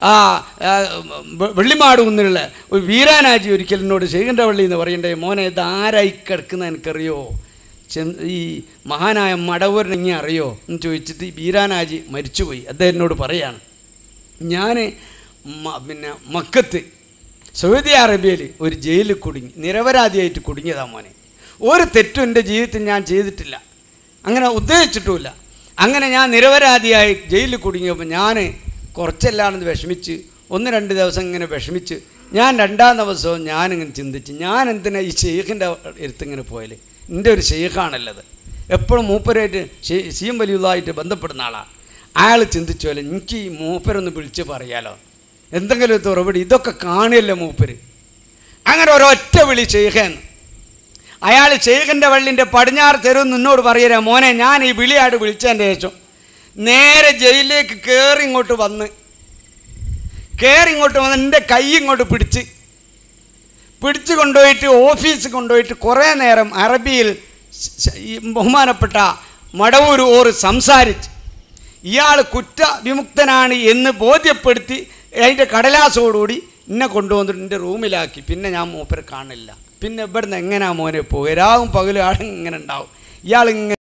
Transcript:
ആ ആ, വെ- വെള്ളിമാട് കുന്നിലുള്ള ഒരു വീരാനാജി ഒരിക്കൽ എന്നോട് ശേഖൻ്റെ വള്ളി എന്ന് പറയണ്ടേ മോനെ ഇത് ആരായി കിടക്കുന്ന എനിക്കറിയോ ചെ- ഈ മഹാനായ മടവൂരിനെ ഇങ്ങനെ അറിയോ എന്ന് ചോദിച്ചിട്ട് ഈ വീരാനാജി മരിച്ചുപോയി അദ്ദേഹം എന്നോട് പറയാണ് ഞാൻ പിന്നെ മക്കത്ത് സൗദി അറേബ്യയിൽ ഒരു ജയിലിൽ കുടുങ്ങി നിരപരാധിയായിട്ട് കുടുങ്ങിയതാ മോനെ ഒരു തെറ്റും എൻ്റെ ജീവിതത്തിൽ ഞാൻ ചെയ്തിട്ടില്ല അങ്ങനെ ഉദ്ദേശിച്ചിട്ടുമില്ല അങ്ങനെ ഞാൻ നിരപരാധിയായി ജയിലിൽ കുടുങ്ങിയപ്പോൾ ഞാൻ കുറച്ചല്ലാണെന്ന് വിഷമിച്ച് ഒന്ന് രണ്ട് ദിവസം ഇങ്ങനെ വിഷമിച്ച് ഞാൻ രണ്ടാം ദിവസവും ഞാനിങ്ങനെ ചിന്തിച്ച് ഞാൻ എന്തിനാ ഈ ഷെയ്ഖിൻ്റെ അടുത്തിങ്ങനെ പോയാൽ എൻ്റെ ഒരു ഷെയ്ഖാണല്ലത് എപ്പോഴും മൂപ്പരായിട്ട് സി എം വലിയതായിട്ട് ബന്ധപ്പെടുന്ന ആളാണ് അയാൾ ചിന്തിച്ചു പോലെ എനിക്ക് ഈ മൂപ്പരൊന്ന് വിളിച്ച് പറയാലോ എന്തെങ്കിലും ഒരു തുറപടി ഇതൊക്കെ കാണിയല്ലോ മൂപ്പര് അങ്ങനെ ഒരൊറ്റ വിളി ഷെയ്ഖെന്ന് അയാൾ ഷെയ്ഖിൻ്റെ വള്ളിൻ്റെ പടിഞ്ഞാറ് തെരുവ് നിന്നോട് പറയരാ മോനെ ഞാൻ ഈ വിളിയായിട്ട് വിളിച്ചതിൻ്റെ ശേഷം നേരെ ജയിലിലേക്ക് കയറി ഇങ്ങോട്ട് വന്ന് കയറി ഇങ്ങോട്ട് വന്ന് എൻ്റെ കൈ ഇങ്ങോട്ട് പിടിച്ച് പിടിച്ചു കൊണ്ടുപോയിട്ട് ഓഫീസിൽ കൊണ്ടുപോയിട്ട് കുറേ നേരം അറബിയിൽ ശ- ശ- ഈ ബഹുമാനപ്പെട്ട മടവൂർ ഓർ സംസാരിച്ച് ഇയാൾ കുറ്റവിമുക്തനാണ് എന്ന് ബോധ്യപ്പെടുത്തി അതിൻ്റെ കടലാസോടുകൂടി എന്നെ കൊണ്ടുവന്നിട്ട് എൻ്റെ റൂമിലാക്കി പിന്നെ ഞാൻ മൂപ്പരെ കാണില്ല പിന്നെ ഇവിടുന്ന് എങ്ങനെയാ മോനെ പോകുക രാവും പകലും ആളിങ്ങനെ ഉണ്ടാവും ഇയാളിങ്ങനെ